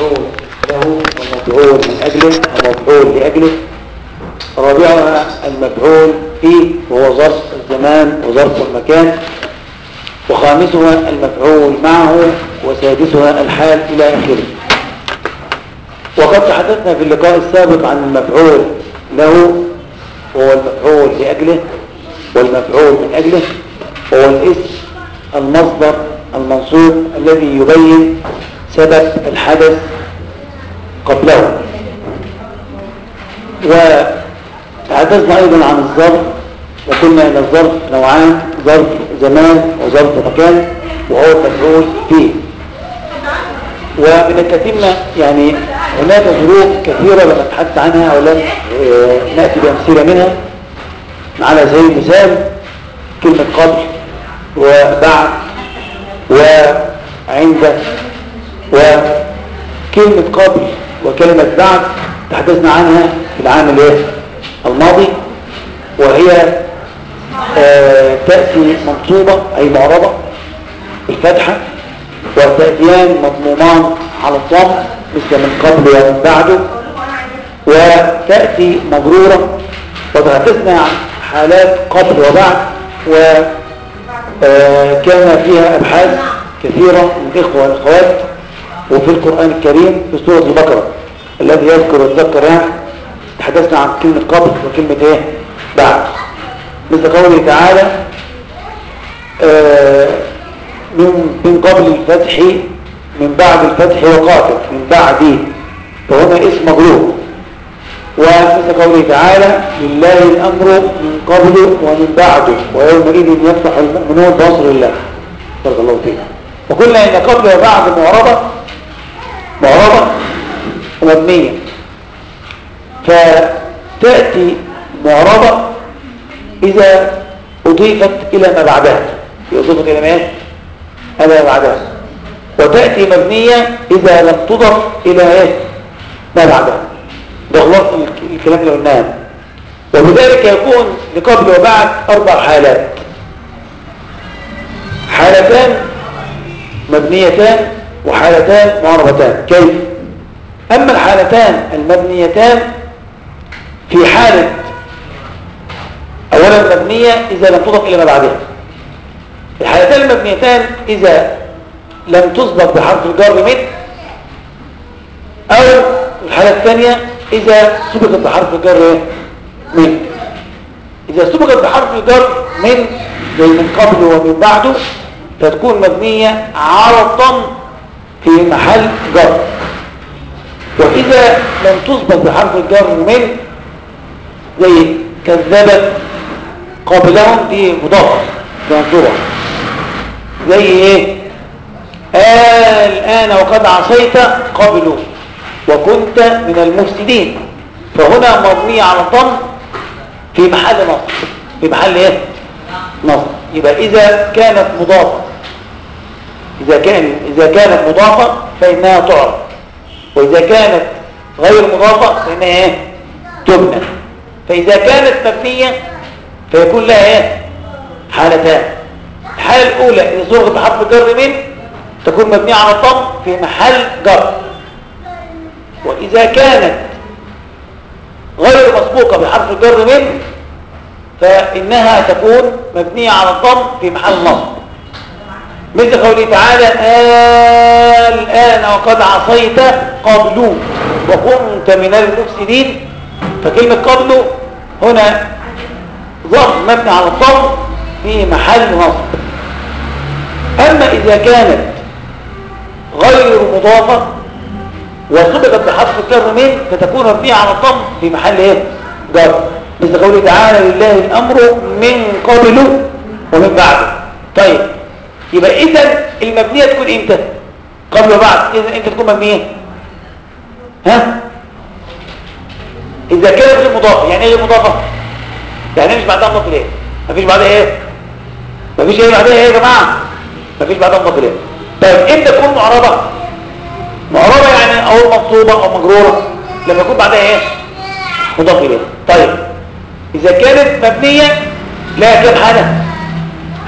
مفعول له ومفعول من أجله ومفعول لأجله رابعها المفعول فيه وهو ظرف الزمان وظرف المكان وخامسها المفعول معه وسادسها الحال إلى آخره وقد تحدثنا في اللقاء السابق عن المفعول له وهو المفعول لأجله والمفعول من أجله وهو الاسم المصدر المنصوب الذي يبين سبب الحدث قبله وتحدثنا أيضا عن الظرف وقلنا أن الظرف نوعان ظرف زمان وظرف مكان وهو المفعول فيه ومن التتمة يعني هناك ظروف كثيرة لما نتحدث عنها أو لم نأتي بأمثلة منها على سبيل المثال كلمة قبل وبعد وعند وكلمة قبل وكلمة بعد تحدثنا عنها في العام الايه الماضي وهي آه تأتي منصوبة أي معربة بالفتحة وتأتيان مضمومان على الضم مثل من قبل ومن بعده وتأتي مجرورة وتحدثنا عن حالات قبل وبعد وكان فيها أبحاث كثيرة من الإخوة والأخوات وفي القرآن الكريم في سورة البقرة الذي يذكر ويتذكر يعني تحدثنا عن كلمة قبل وكلمة ايه بعد مثل قوله تعالى آه من من قبل الفتح من بعد الفتح وقاتل من بعد فهنا اسم مغلوب ومثل قوله تعالى لله الأمر من قبل ومن بعده ويومئذ يفتح المؤمنون بنصر الله بارك الله فيك وقلنا ان قبل وبعد معربة معربة ومبنية فتأتي معربة إذا أضيفت إلى ما بعدها أضيفت إلى ما إلى ما بعدها وتأتي مبنية إذا لم تضف إلى إيه ما بعدها ده خلاص الكلام اللي قلناه وبذلك يكون لقبل وبعد أربع حالات حالتان مبنيتان وحالتان معربتان كيف أما الحالتان المبنيتان في حالة أولا مبنية إذا لم تضف إلى ما بعدها الحالتان المبنيتان إذا لم تسبق بحرف الجر من أو الحالة الثانية إذا سبقت بحرف الجر من إذا سبقت بحرف الجر من زي من قبل ومن بعده فتكون مبنية على الضم في محل جر وإذا لم تسبق بحرف الجر من زي كذبت قبلهم دي مضافة منصوبة زي ايه آه الآن وقد عصيت قبله وكنت من المفسدين فهنا مبنية على الضم في محل نصب في محل ايه نصب يبقى إذا كانت مضافة إذا كان إذا كانت مضافة فإنها تعرف وإذا كانت غير مضافة فإنها ايه تبنى فإذا كانت مبنية فيكون لها ايه حالتان الحالة الأولى إذا صورت بحرف جر من تكون مبنية على الضم في محل جر وإذا كانت غير مسبوقة بحرف الجر من فإنها تكون مبنية على الضم في محل نصب مثل قوله تعالى آه الآن وقد عصيت قبل وكنت من المفسدين فكلمة قبل هنا ظرف مبني على الضم في محل نصب أما إذا كانت غير مضافة وسبقت بحرف الجر من فتكون مبنية على الضم في محل ايه جر مثل قوله تعالى لله الأمر من قبل ومن بعده طيب يبقى إذا المبنية تكون إمتى قبل وبعد إذا إمتى تكون مبنية ها إذا كانت غير مضافة يعني إيه غير مضافة يعني مش بعدها مضاف إليه مفيش بعدها إيه مفيش إيه بعدها إيه يا جماعة مفيش بعدها مضاف إليه طيب إمتى تكون معربة معربة يعني أو منصوبة أو مجرورة لما يكون بعدها إيه مضاف إليه طيب إذا كانت مبنية لها كام حالة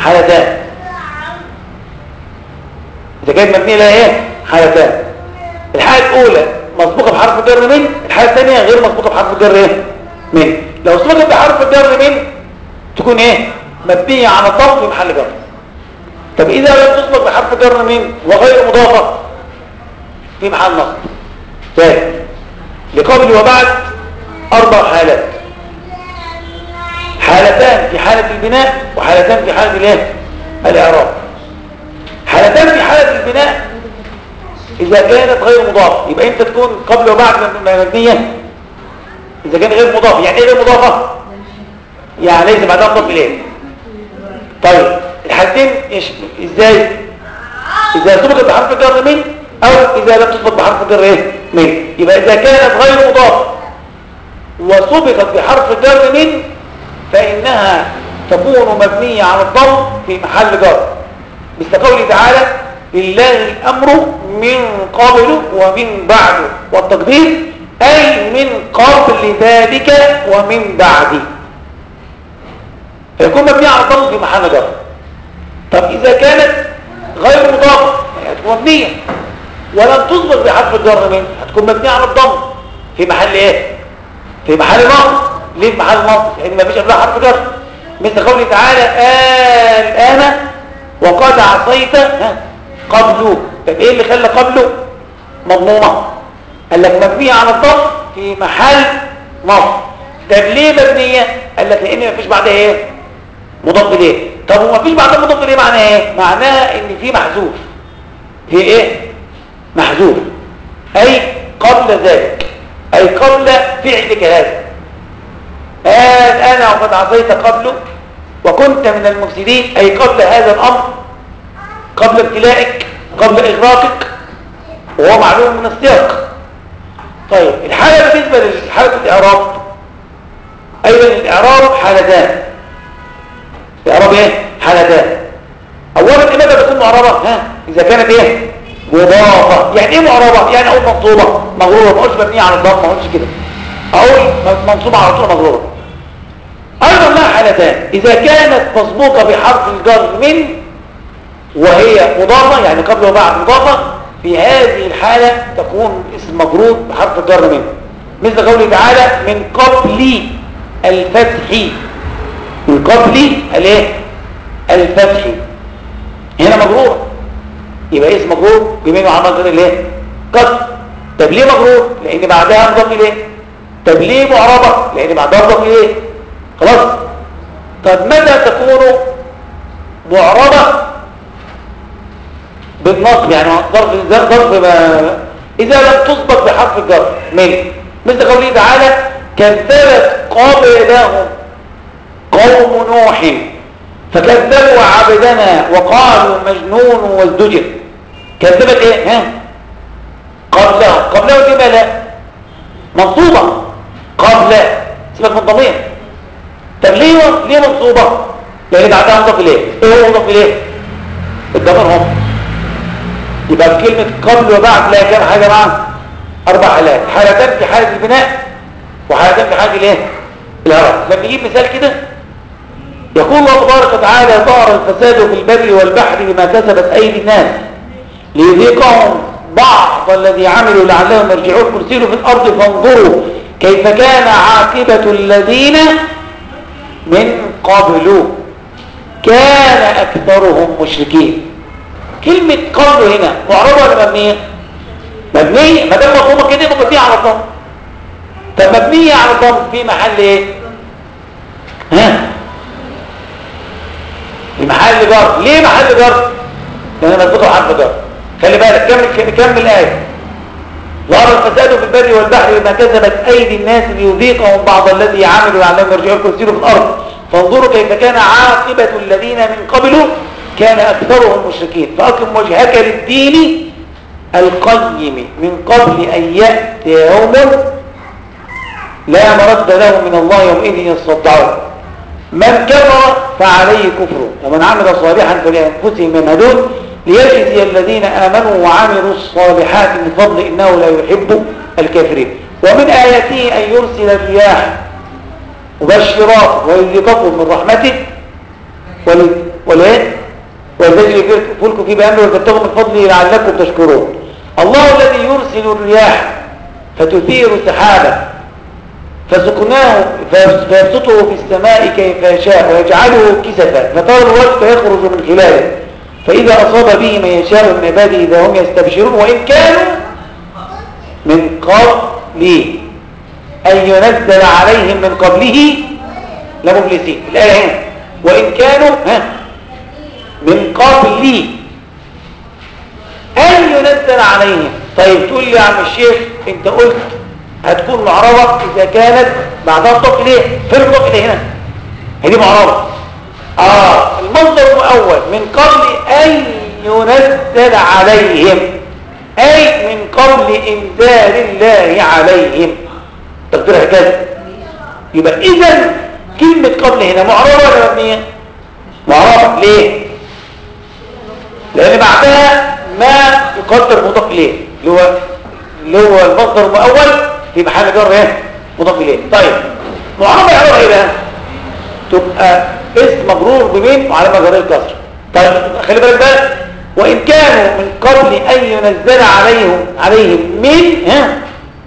حالتان إذا كانت مبنية لها إيه حالتان الحالة الأولى مسبوقة بحرف جر من الحالة الثانية غير مسبوقة بحرف جر ايه من لو سبقت بحرف جر من تكون ايه مبنية على الضم في محل جر طب إذا لم تسبق بحرف جر من وغير مضافة في محل نصب ثاني لقبل وبعد أربع حالات حالتان في حالة البناء وحالتان في حالة الايه الإعراب حالتان في حالة البناء إذا كانت غير مضافة يبقى أنت تكون قبل وبعد مبنية إذا كان غير مضافة يعني إيه غير مضافة؟ يعني ليس بعدها مضاف إليه طيب الحالتين إيش إزاي؟ إذا سبقت بحرف جر من أو إذا لم تسبق بحرف جر إيه؟ من يبقى إذا كانت غير مضافة وسبقت بحرف جر من فإنها تكون مبنية على الضم في محل جر مثل قوله تعالى لله الأمر من قبل ومن بعد والتقدير أي من قبل ذلك ومن بعد فيكون مبنية على الضم في محل جر طب إذا كانت غير مضافة يعني هتكون مبنية ولم تسبق بحرف الجر من هتكون مبنية على الضم في محل ايه في محل نصب ليه في محل نصب لان ما فيش قبلها حرف جر مثل قوله تعالى الان وقد عصيت ها قبله طب ايه اللي خلى قبله مضمومه قال لك مبنيه على الضم في محل نصب طب ليه مبنيه قال لك لان ما فيش بعدها ايه مضاف اليه طب وما فيش بعدها مضاف اليه معناه ايه معناه ان في محذوف في ايه محذوف اي قبل ذلك أي قبل فعلك هذا قال أنا وقد عصيت قبله وكنت من المفسدين أي قبل هذا الأمر قبل ابتلائك قبل إغراقك وهو معلوم من السياق طيب الحالة بالنسبة لحالة الإعراب أيضا الإعراب حالتان الإعراب إيه؟ حالتان أولا إمتى تكون معربة ها إذا كانت إيه مضافة يعني ايه معربة يعني اقول منصوبة مغرورة ما اقولش مبنية على الضم ما اقولش كده اقول منصوبة على طول مغرورة ايضا لها حالتان اذا كانت مسبوقة بحرف الجر من وهي مضافة يعني قبل وبعد مضافة في هذه الحالة تكون اسم مجرور بحرف الجر من مثل قوله تعالى من قبل الفتح من قبل الايه الفتح هنا مجروره يبقى اسم مجرور بمين وعمل غير الايه قد طب ليه مجرور لان بعدها مضاف اليه طب ليه معربه لان بعدها مضاف اليه خلاص طب متى تكون معربه بالنصب يعني ظرف ظرف ما اذا لم تسبق بحرف الجر من مثل قوله تعالى كذبت قبلهم قوم نوح فكذبوا عبدنا وقالوا مجنون وازدجر كذبت ايه ها قبله قبله دي لا منصوبه قبل سيبك من الضمير طب ليه ليه منصوبه لان بعدها مضاف اليه ايه هو مضاف اليه الضمير هم يبقى كلمه قبل وبعد لا كام حاجه معاها اربع حالات حالتان في حاله البناء وحالتان في حاله الايه الهرم لما نجيب مثال كده يقول الله تبارك وتعالى ظهر الفساد في البر والبحر بما كسبت أيدي الناس ليذيقهم بعض الذي عملوا لعلهم يرجعون كرسيلوا في الأرض فانظروا كيف كان عاقبة الذين من قبل كان أكثرهم مشركين كلمة قبل هنا معربة ولا مبنية؟ مبنية ما دام مفهومة كده يبقى مبنية على الضم طب مبنية على الضم في محل ايه؟ ها؟ في محل جر ليه محل جر لان مذكور حرف جر خلي بالك كمل كمل الايه ظهر الفساد في البر والبحر بما كسبت ايدي الناس ليذيقهم بعض الذي عملوا لعلهم يرجعون يسيروا في الارض فانظروا كيف كان عاقبه الذين من قبل كان اكثرهم مشركين فاقم وجهك للدين القيم من قبل ان ياتي يوم لا مرد له من الله يومئذ يصدعون من كفر فعليه كفره ومن عمل صالحا فلأنفسهم يمهدون ليجزي الذين آمنوا وعملوا الصالحات من فضل إنه لا يحب الكافرين ومن آياته أن يرسل الرياح مبشرات ويذيقكم من رحمته وليه ولتجري فلك في بأمره وتبتغوا من فضله لعلكم تشكرون الله الذي يرسل الرياح فتثير سحابا فسقناه فيبسطه في السماء كيف يشاء ويجعله كسفا فترى الوقت يخرج من خلاله فإذا أصاب به من يشاء من عباده إذا هم يستبشرون وإن كانوا من قبل أن ينزل عليهم من قبله لمبلسين الآية هنا وإن كانوا ها من قبل أن ينزل عليهم طيب تقول لي يا عم الشيخ انت قلت هتكون معربة إذا كانت بعدها مضاف إليه فين المضاف إليه هنا هي دي معربة آه المصدر الأول من قبل أن ينزل عليهم أي من قبل إنزال الله عليهم تقديرها كذا يبقى إذا كلمة قبل هنا معربة ولا مبنية معربة ليه لأن بعدها ما يقدر مضاف إليه اللي هو اللي هو المصدر الأول في محل جر ايه مضاف اليه طيب معربه يعرفها ايه بقى تبقى اسم مجرور بمين وعلامه جر الكسر طيب خلي بالك بقى وان كانوا من قبل ان ينزل عليهم عليهم من ها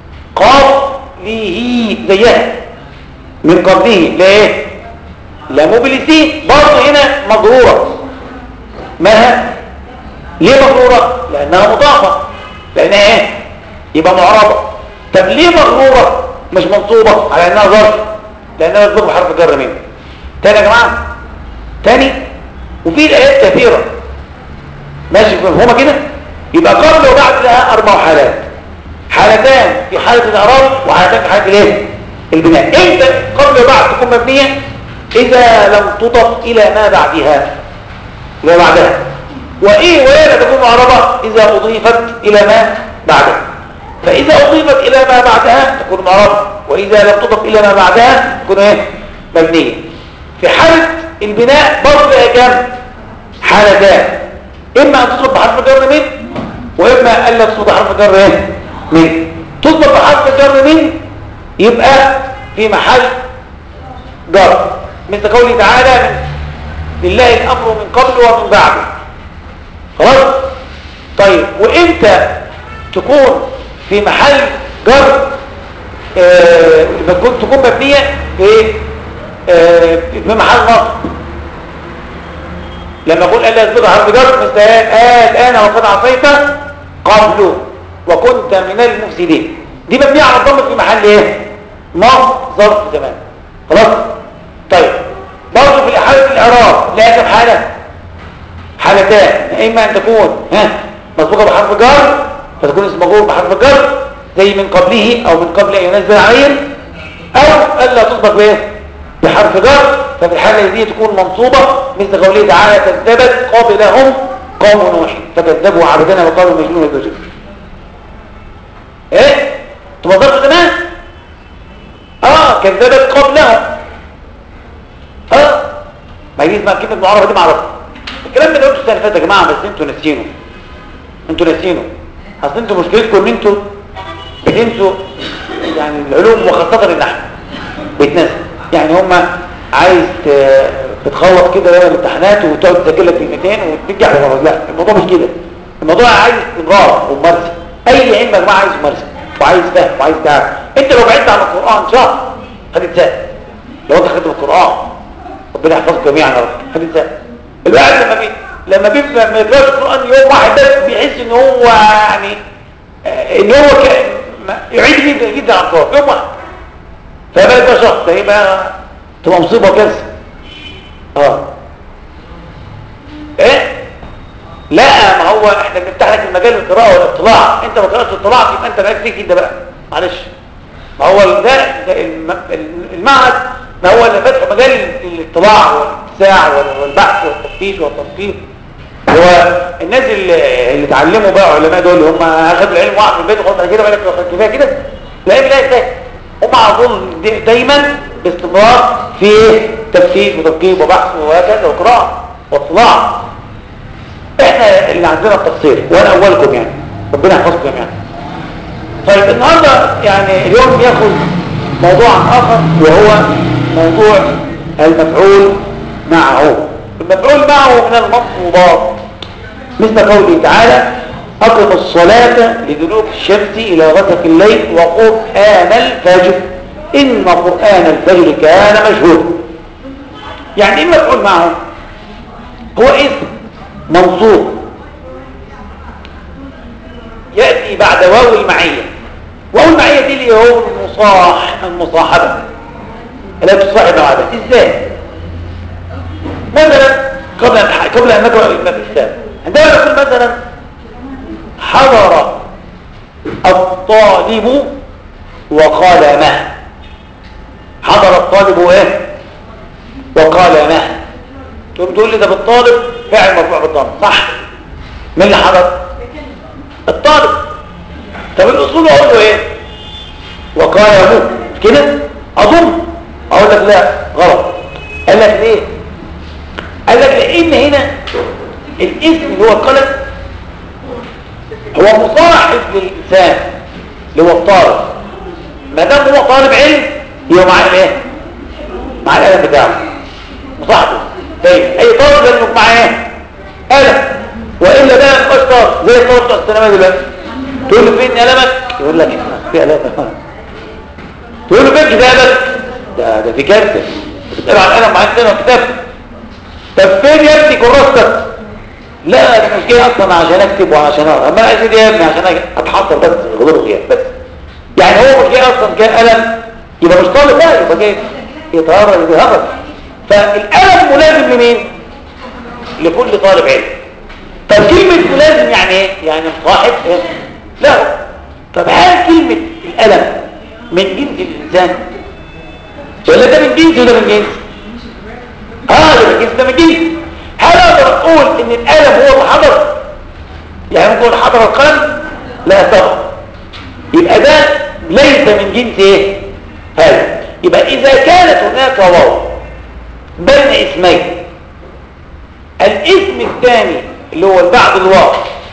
قبله زيها من قبله ليه لا مبلسين برضه هنا مجروره مالها ليه مجروره لانها مضافه لانها ايه يبقى معربه طب ليه مغرورة مش منصوبة على انها ظرف لانها مصدوق بحرف جر منه تاني يا جماعة تاني وفي الايات كثيرة ماشي مفهومة كده يبقى قبل وبعد لها اربع حالات حالتان في حالة الاعراب وحالتان في حالة الايه البناء امتى قبل وبعد تكون مبنية اذا لم تضف الى ما بعدها ما بعدها وايه وهي لا تكون معربة اذا اضيفت الى ما بعدها فإذا أضيفت إلى ما بعدها تكون معربة وإذا لم تضف إلى ما بعدها تكون إيه؟ مبنية في حالة البناء برضه بقى كام؟ حالتان إما أن تضرب بحرف جر من وإما ألا تضرب بحرف جر إيه؟ من تضرب بحرف جر من يبقى في محل جر مثل قوله تعالى من لله الأمر من قبل ومن بعد خلاص؟ طيب وإمتى تكون في محل جر آه تكون تكون مبنيه في آه في محل نصب لما اقول الا يسبق حرف جر مثل آه الان وقد عصيت قبل وكنت من المفسدين دي مبنيه على الضم في محل ايه نصب ظرف زمان خلاص طيب برضه في حاله الاعراب لا كم حاله حالتان اما ان تكون ها مسبوقه بحرف جر فتكون اسم مجرور بحرف الجر زي من قبله او من قبل ان ينزل عليهم او الا تسبق بايه بحرف جر ففي الحاله دي تكون منصوبه مثل قوله تعالى كذبت قبلهم قوم نوح فكذبوا عبدنا وقالوا مجنون وكذب ايه تبقى ظرف زمان اه كذبت قبلهم اه ما هي اسمها كلمه معرفه دي معرفه الكلام ده قلته السنه اللي فاتت يا جماعه بس انتوا ناسيينه انتوا ناسيينه اصل انتوا مشكلتكم ان انتوا بتنسوا يعني العلوم وخاصه النحو بيتنسى يعني هم عايز تتخلص كده يوم الامتحانات وتقعد تذاكر لك كلمتين وترجع لورا لا الموضوع مش كده الموضوع عايز استمرار وممارسه اي علم يا جماعه عايز ممارسه وعايز فهم وعايز تعرف انت لو بعدت عن القران شهر هتنساه لو انت خدت القران ربنا يحفظكم جميعا يا رب هتنساه الواحد لما بي لما بيبقى ما يقراش القران يوم واحد بس بيحس ان هو يعني ان هو ك... يعيد جدا جدا عن القران يوم واحد فبالك بقى شخص ده يبقى تبقى مصيبه وكارثه اه ايه لا ما هو احنا بنفتح لك المجال القراءه والاطلاع انت ما قراتش الاطلاع يبقى انت بقى فيك انت بقى معلش ما هو ده, ده المعهد ما هو اللي فتح مجال الاطلاع والاتساع والبحث والتفتيش والتنقيب هو الناس اللي, اللي اتعلموا بقى علماء دول هم اخذوا العلم وقعوا في البيت وخلاص كده بقى لك كفايه كده لا لا ازاي هم على طول دايما باستمرار في تفتيش وتنقيب وبحث وهكذا وقراءه واطلاع احنا اللي عندنا التقصير وانا اولكم يعني ربنا يحفظكم جميعا طيب النهارده يعني اليوم ياخذ موضوع اخر وهو موضوع المفعول معه المفعول معه من المنصوبات مثل قوله تعالى أقم الصلاة لدلوك الشمس إلى غسق الليل وقرآن الفجر إن قرآن الفجر كان مشهودا يعني إيه مفعول معه هو اسم منصوب يأتي بعد واو المعية واو المعية دي اللي هو المصاح المصاحبة لا تصاحب بعدها ازاي مثلا قبل أن قبل أن نقرأ الكتاب عندما نقول مثلا حضر الطالب وقال ما حضر الطالب ايه وقال ما تقوم تقول لي ده بالطالب فاعل مرفوع بالضم صح مين اللي حضر الطالب طب الاصول اقول له ايه وقال مو كده اظن اقول لك لا غلط قال لك ليه قال لك لان هنا الاسم اللي هو القلم هو مصاحب للإنسان اللي هو الطالب ما دام هو طالب علم يبقى معاه الايه مع القلم بتاعه مصاحبه طيب اي طالب لازم معاه ايه قلم والا بقى مبقاش طالب زي الطالب بتوع الثانويه دلوقتي تقول له فين قلمك يقول لك في قلم تقول له فين كتابك ده ده في كارثه بتقرا على القلم معاك كده كتاب طب فين يا ابني كراستك لا ده مش جاي اصلا عشان اكتب وعشان اقرا اما انا عايز يا ابني عشان اتحضر بس غضب غياب بس يعني هو مش جاي اصلا جاي قلم يبقى مش طالب بقى يبقى جاي يتهرب يتهرب فالقلم ملازم لمين لكل طالب علم طب كلمة ملازم يعني ايه يعني صاحب إيه؟ لا طب هل كلمة القلم من جنس الانسان ولا ده من جنس ولا من جنس اه ده من جنس ده من جنس هل اقدر اقول ان القلم هو اللي حضر يعني ممكن حضر القلم لا طبعا يبقى ده ليس من جنس ايه هذا يبقى اذا كانت هناك واو بين اسمين الاسم الثاني اللي هو بعد الواو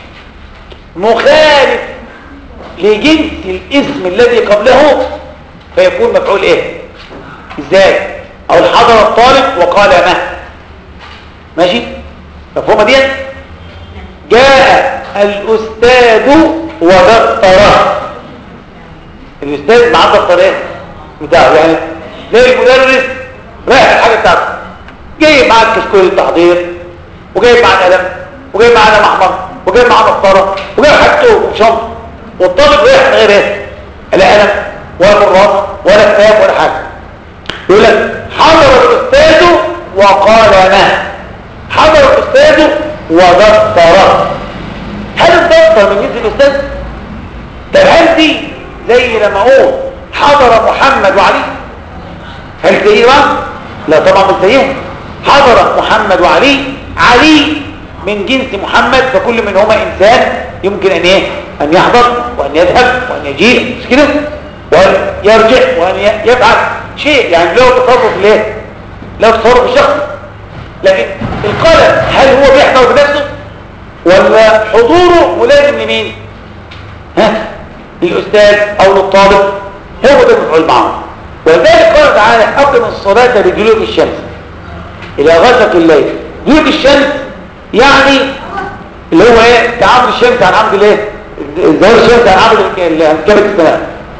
مخالف لجنس الاسم الذي قبله فيكون مفعول ايه ازاي او حضر الطالب وقال ما ماشي مفهومه دي جاء الاستاذ ودفتره الاستاذ معاه دفتر ايه بتاعه يعني زي المدرس رايح الحاجه بتاعته جايب معاه كشكول التحضير وجايب معاه قلم وجايب معاه قلم احمر وجايب معاه مسطره وجايب حاجته وشنطه والطالب رايح من غير ايه لا قلم ولا كراسه ولا كتاب ولا حاجه يقول لك حضر الاستاذ وقال ما حضر الاستاذ ودفتر هل الدفتر من جنس الاستاذ طب هل دي زي لما اقول حضر محمد وعلي هل زي بقى لا طبعا مش زيهم حضر محمد وعلي علي من جنس محمد فكل منهما انسان يمكن ان ايه ان يحضر وان يذهب وان يجيء مش كده وان يرجع وان يفعل شيء يعني له تصرف ليه له تصرف شخصي لكن القلم هل هو بيحضر بنفسه ولا حضوره ملازم لمين ها للاستاذ او للطالب هو ده المفعول معه ولذلك قال تعالى اقم الصلاه لدلوك الشمس الى غسق الليل دلوك الشمس يعني اللي هو ايه تعامل الشمس عن عمد الايه زوال الشمس عن عمد كبد السماء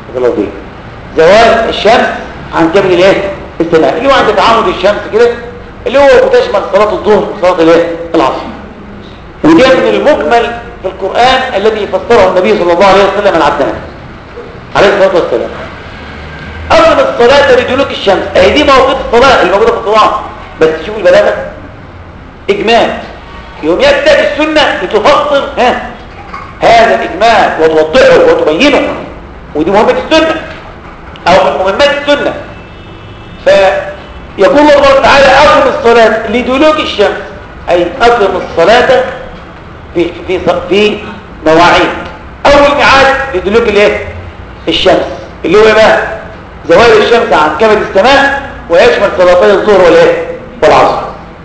زوال الشمس عن كبد الايه السماء اللي هو عند تعامد الشمس كده اللي هو بتشمل صلاه الظهر وصلاه الايه العصر وده من المجمل في القرآن الذي فسره النبي صلى الله عليه وسلم العبدان عليه الصلاة والسلام أقم الصلاة لدلوك الشمس أهي دي مواقيت الصلاة الموجودة في القرآن بس شوفوا البلاغة إجمال يوم يكتب السنة لتفصل ها هذا الإجمال وتوضحه وتبينه ودي مهمة السنة أو من مهمات السنة فيقول الله تعالى أقم الصلاة لدلوك الشمس أي أقم الصلاة في في في مواعيد اول ميعاد لدلوك الايه الشمس اللي هو بقى زوال الشمس عن كبد السماء ويشمل صلاتي الظهر والايه والعصر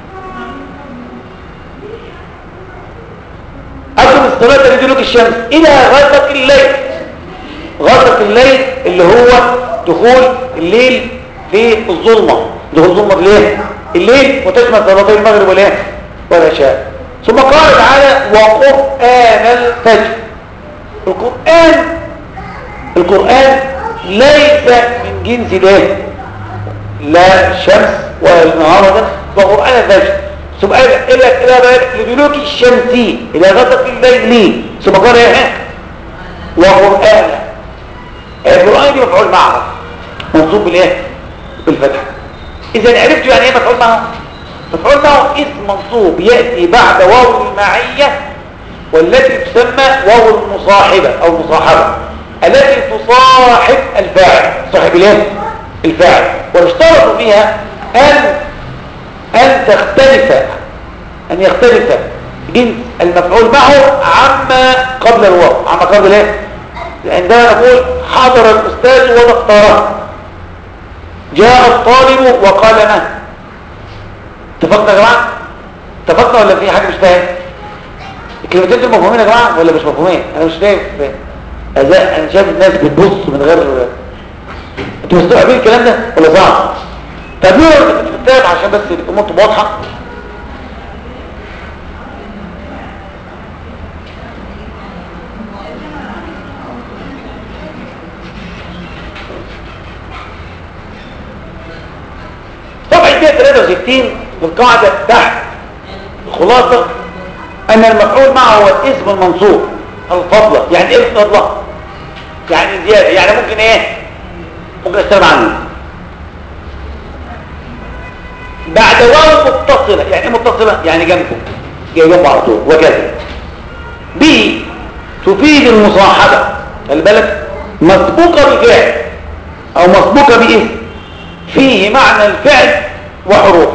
اقم الصلاه لدلوك الشمس الى غسق الليل غسق الليل اللي هو دخول الليل في الظلمه دخول الظلمه ليه الليل وتشمل صلاتي المغرب والايه والعشاء ثم قال تعالى وقرآن الفجر القرآن القرآن ليس من جنس ده لا الشمس ولا النهار ده وقرآن الفجر ثم قال لك إلى بقى لدلوك الشمس إلى غسق الليل ثم قال ايه وقرآن القرآن دي مفعول معه منصوب بالايه بالفتح اذا عرفت يعني ايه مفعول معه مفعول معه اسم منصوب يأتي بعد واو المعية والتي تسمى واو المصاحبة او المصاحبة التي تصاحب الفاعل صاحب الايه الفاعل واشترطوا فيها ان ان تختلف ان يختلف جنس المفعول معه عما قبل الواو عما قبل الايه عندما نقول حضر الاستاذ ودكتوره جاء الطالب وقال ما اتفقنا يا جماعه اتفقنا ولا في حاجه مش فاهم الكلمتين دول مفهومين يا جماعه ولا مش مفهومين انا مش فاهم ازاء انا شايف الناس بتبص من غير انتوا مستوعبين الكلام ده ولا صعب طب ليه في الكتاب عشان بس الامور تبقى واضحه صفحة 163 القاعدة تحت الخلاصة أن المفعول معه هو الاسم المنصوب الفضلة يعني ايه الفضلة؟ يعني زيادة يعني ممكن ايه؟ ممكن استلم عنه بعد واو متصلة يعني ايه متصلة؟ يعني جنبه جاي جنبه على طول وكذا ب تفيد المصاحبة خلي بالك مسبوقة بفعل أو مسبوقة باسم فيه معنى الفعل وحروفه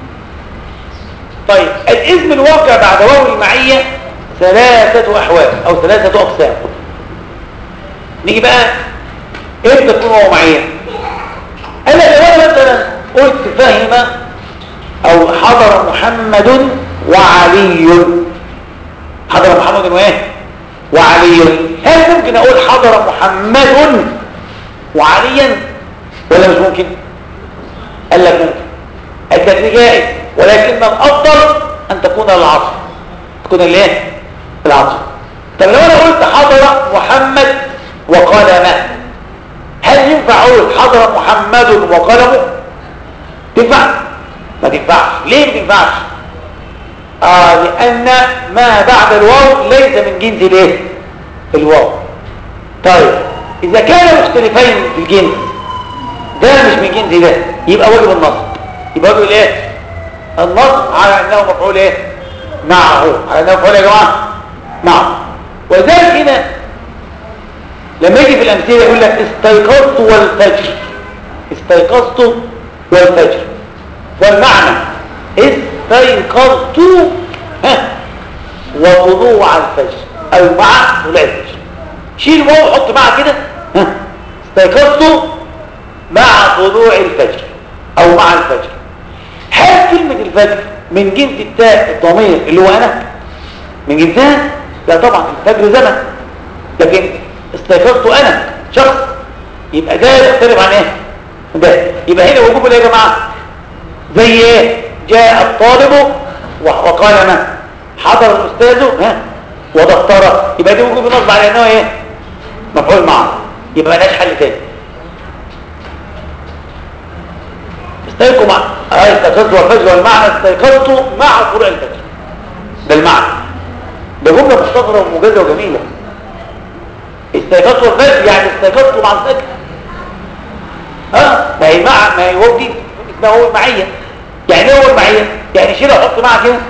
طيب الاسم الواقع بعد واو المعية ثلاثة أحوال أو ثلاثة أقسام نيجي بقى امتى تكون واو معية أنا لو مثلا قلت فهم أو حضر محمد وعلي حضر محمد وإيه وعلي هل ممكن أقول حضر محمد وعليا ولا مش ممكن قال لك ممكن التكنيك جائز ولكن الافضل ان تكون العصر تكون الايه العصر طب لو انا قلت حضر محمد وقلمه هل ينفع اقول حضر محمد وقلمه تنفع ما تنفعش ليه ما تنفعش اه لان ما بعد الواو ليس من جنس الايه الواو طيب اذا كانوا مختلفين في الجنس ده مش من جنس ده يبقى واجب النصب يبقى واجب الايه النصب على انه مفعول ايه معه على انه مفعول يا جماعه معه وذلك هنا لما يجي في الامثله يقول لك استيقظت والفجر استيقظت والفجر والمعنى استيقظت ها وطلوع الفجر او مع طلوع الفجر شيل واو وحط معها كده ها استيقظت مع طلوع الفجر او مع الفجر هل كلمة الفجر من جنس التاء الضمير اللي هو انا من جنسها لا طبعا الفجر زمن لكن استيقظت انا شخص يبقى ده يختلف عن ايه ده يبقى هنا وجوب ايه يا جماعه زي ايه جاء الطالب وقال ما حضر الاستاذ ها ودفتره يبقى دي وجوب النصب على انه ايه مفعول معه يبقى ملهاش حل تاني استيقظوا مع آه استيقظت والفجر والمعنى استيقظت مع طلوع الفجر ده المعنى ده جملة مختصرة وموجزة وجميلة استيقظت والفجر يعني استيقظت مع الفجر ها ما هي مع ما هي هو دي اسمها هو المعية يعني ايه هو المعية يعني شيل احط معك كده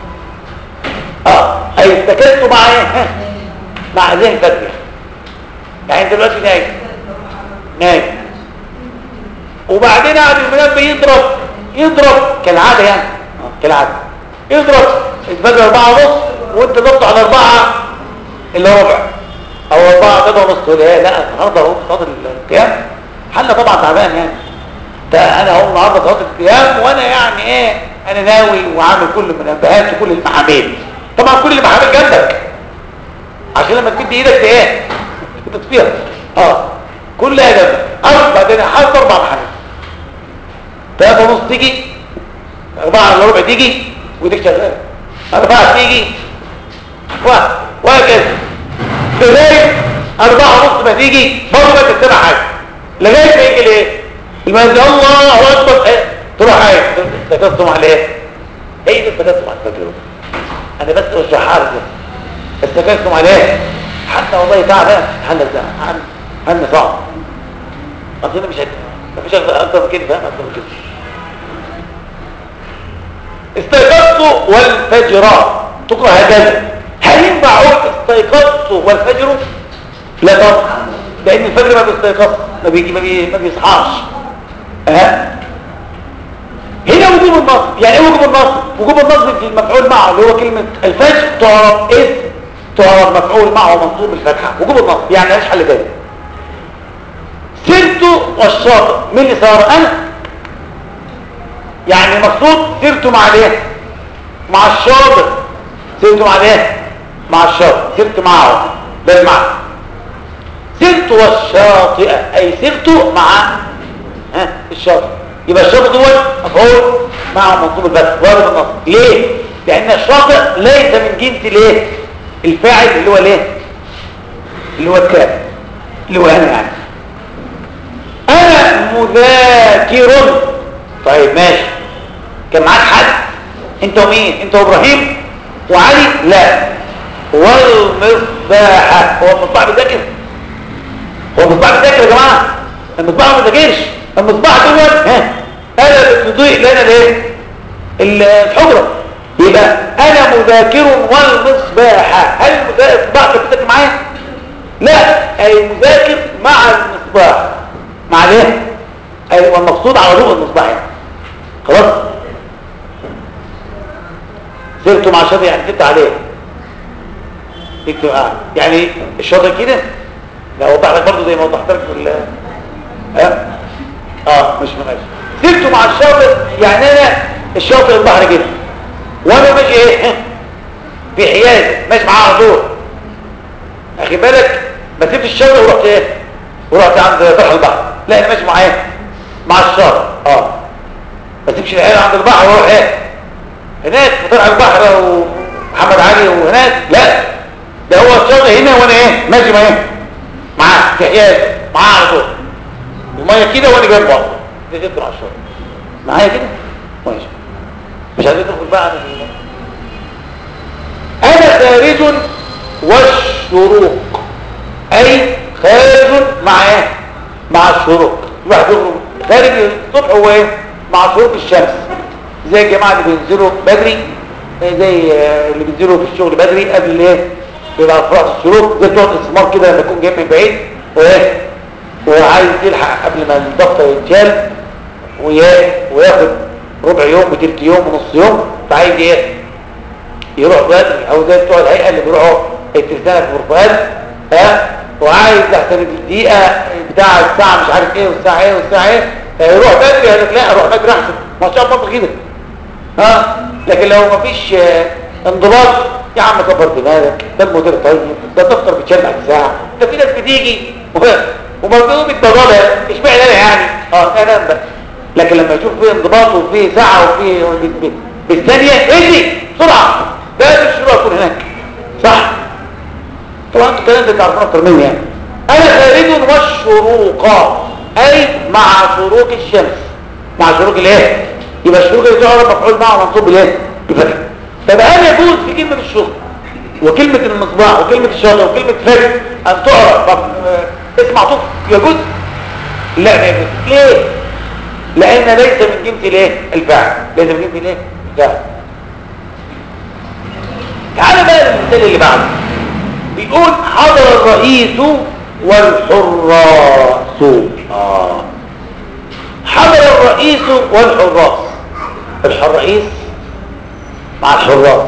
اه اي استيقظت مع ايه ها مع ذهن الفجر يعني انت دلوقتي نايم نايم وبعدين قاعد المنبه يضرب يضرب كالعاده يعني آه، كالعاده يضرب الفجر أربعة ونص وانت ضبط على أربعة إلا ربع أو أربعة كده ونص تقول ايه لا النهارده اهو صلاة القيام حل طبعا تعبان يعني ده أنا اهو النهارده صلاة القيام وأنا يعني إيه أنا ناوي وعامل كل المنبهات وكل المحاميل طبعا كل المحاميل جنبك عشان لما تمد إيدك ت- إيه تطفيها اه كلها جنبك أربع بعدين حاطط أربع محاميل ثلاثة ونص تيجي أربعة إلا ربع تيجي وإيدك شغالة أربعة تيجي واحد وهكذا لغاية أربعة ونص ما تيجي برضه ما تتبع حاجة لغاية ما يجي لإيه؟ المهدي الله أكبر إيه؟ تروح عايز تكسم على إيه؟ هي دي التكسم على الفجر أنا بس أشرحها لك التكسم على إيه؟ حتى والله تعبان حل ده حل حل صعب أصل مش هت... مفيش أكتر من كده فاهم أكتر من كده استيقظت والفجر تقرأ هكذا هل ينفع اقول استيقظت والفجر لا طبعا لان الفجر ما بيستيقظ ما بيجي ما, بي... ما بيصحاش ها هنا وجوب النصب يعني ايه وجوب النصب وجوب النصب في المفعول معه اللي هو كلمه الفجر تعرف اسم تعرف مفعول معه منصوب بالفتحه وجوب النصب يعني مفيش حل تاني سرت والشاطئ مين اللي صار انا يعني مقصود سرت مع الايه مع الشاطئ سرت مع الايه مع الشاطئ سرت معه ده المعنى سرت والشاطئ اي سرت مع ها الشاطئ يبقى الشاطئ دول مفعول مع منصوب الفتح وارد النصب ليه لان الشاطئ ليس من جنس الايه الفاعل اللي هو الايه اللي هو الكاف اللي هو انا يعني انا مذاكر طيب ماشي كان معاك حد انت ومين انت وابراهيم وعلي لا والمصباح هو المصباح بيذاكر هو المصباح بيذاكر يا جماعه المصباح ما بيذاكرش المصباح دول ها انا بتضيء لنا الايه الحجره يبقى انا مذاكر والمصباح هل المصباح بيذاكر معايا لا اي مذاكر مع المصباح مع الايه اي والمقصود على ضوء المصباح يعني خلاص سرت مع الشاطئ يعني كنت عليه اكتب اه يعني الشاطئ كده لا وضح لك برضه زي ما وضحت لك في اه اه مش ماشي سرت مع الشاطئ يعني انا الشاطئ البحر كده وانا ماشي ايه في حياد ماشي معاه على طول اخي بالك ما سبتش الشاطئ ورحت ايه ورحت عند فرح البحر لا انا ماشي مع ايه مع الشاطئ اه ما تمشي العيال عند البحر واروح ايه هناك في طلع البحر ومحمد علي وهناك لا ده هو الشاطئ هنا وانا ايه ماشي معاه معاه في حياد معاه على طول الميه كده وانا جنبه دي تطلع على الشاطئ معايا كده ماشي مش عايزين ندخل بقى عن انا خارج والشروق اي خارج مع ايه مع الشروق واحد يخرج خارج الصبح هو ايه مع شروق الشمس زي الجماعه اللي بينزلوا بدري زي اللي بينزلوا في الشغل بدري قبل ايه بيبقى في راس الشروق زي بتوع الاستثمار كده لما يكون جاي من بعيد وايه وعايز يلحق قبل ما الضغط يتشال وياخد ربع يوم وتلت يوم ونص يوم فعايز ايه يروح بدري او زي بتوع الهيئه اللي بيروحوا التلتانه في غرفات ها وعايز احسن الدقيقه بتاع الساعه مش عارف ايه والساعه ايه والساعه ايه يروح بدري قال لك لا اروح بدري احسن ما شاء الله كده ها لكن لو ما فيش انضباط يا عم كبر دماغك ده المدير طيب ده الدفتر بيتشال بعد ساعه ده في ناس بتيجي ومرضوه بالضلاله اشمعنى انا يعني اه انا بقى لكن لما يشوف فيه انضباط وفيه ساعه وفيه بالثانيه اجري بسرعه ده الشروق يكون هناك صح طبعا انتوا الكلام ده تعرفوه اكتر مني يعني انا خارج والشروق اي مع شروق الشمس مع شروق الايه يبقى الشروق اللي تعرف مفعول معه منصوب بالايه بفتح طب هل يجوز في كلمه الشروق وكلمه المصباح وكلمه الشاطئ وكلمه فجر ان تعرف طب اسم معطوف يجوز لا ما يجوز ليه لان ليس من جنس الايه الفاعل ليس من جنس الايه الفاعل تعال بقى للمثال اللي بعده بيقول حضر الرئيس والحراس آه. حضر الرئيس والحراس الرئيس مع الحراس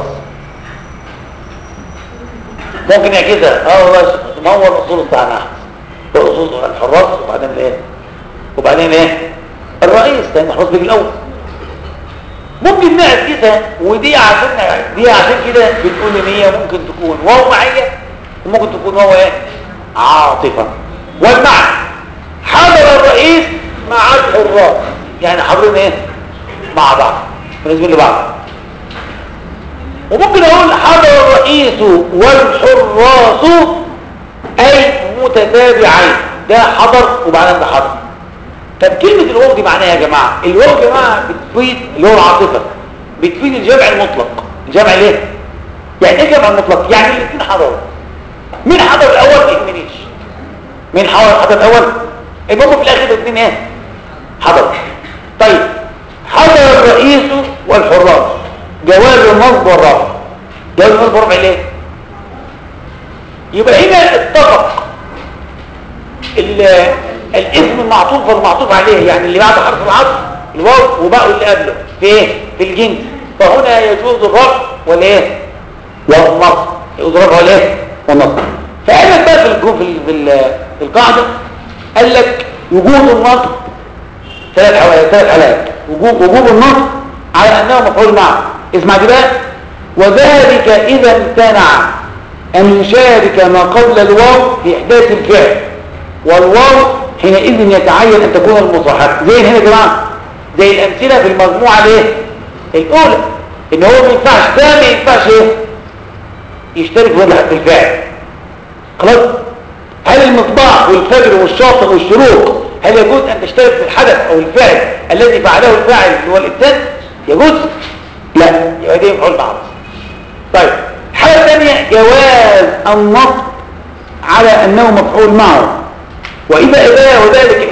ممكن يعكسها اه والله ما هو الاصول بتاعنا الاصول الحراس وبعدين الايه وبعدين ايه الرئيس لان الحراس بيجي الاول ممكن نعكسها ودي عشان دي عشان كده بنقول ان هي ممكن تكون واو معيه وممكن تكون هو ايه عاطفة والمعنى حضر الرئيس مع الحراس يعني حاضرين ايه مع بعض بالنسبة لبعض وممكن اقول حضر الرئيس والحراس اي متتابعين ده حضر وبعدين ده حضر طب كلمة الواو دي معناها يا جماعة الواو يا جماعة بتفيد اللي هو العاطفة بتفيد الجمع المطلق الجمع ليه يعني ايه جمع المطلق يعني الاثنين حضروا مين حضر الاول ما يهمنيش مين حضر حضر الاول المهم في الاخر الاثنين ايه حضر طيب حضر الرئيس والحراس جواز النصب والرفع جواز النصب والرفع ليه يبقى هنا اتفق الاسم المعطوف والمعطوف عليه يعني اللي بعد حرف العطف الواو وباء اللي قبله في ايه في الجنس فهنا يجوز الرفع والايه والنصب يجوز الرفع والايه والنصب فقال لك بقى في الجو في, ال... في القاعده قال لك وجوب النصب ثلاث حوالات ثلاث حالات وجوب وجوب النصب على انه مفعول معه اسمع دي بقى وذلك اذا امتنع ان يشارك ما قبل الواو في احداث الفعل والواو حينئذ يتعين ان تكون المصاحبه زي هنا يا جماعه زي الامثله في المجموعه الايه الاولى ان هو ما ينفعش ده ما ينفعش ايه يشترك في الفعل خلاص هل المصباح والفجر والشاطئ والشروق هل يجوز ان تشترك في الحدث او الفعل الذي فعله الفاعل اللي هو الانسان يجوز لا يبقى دي مفعول بعض طيب حاجه ثانيه جواز النصب على انه مفعول معه واذا اذا وذلك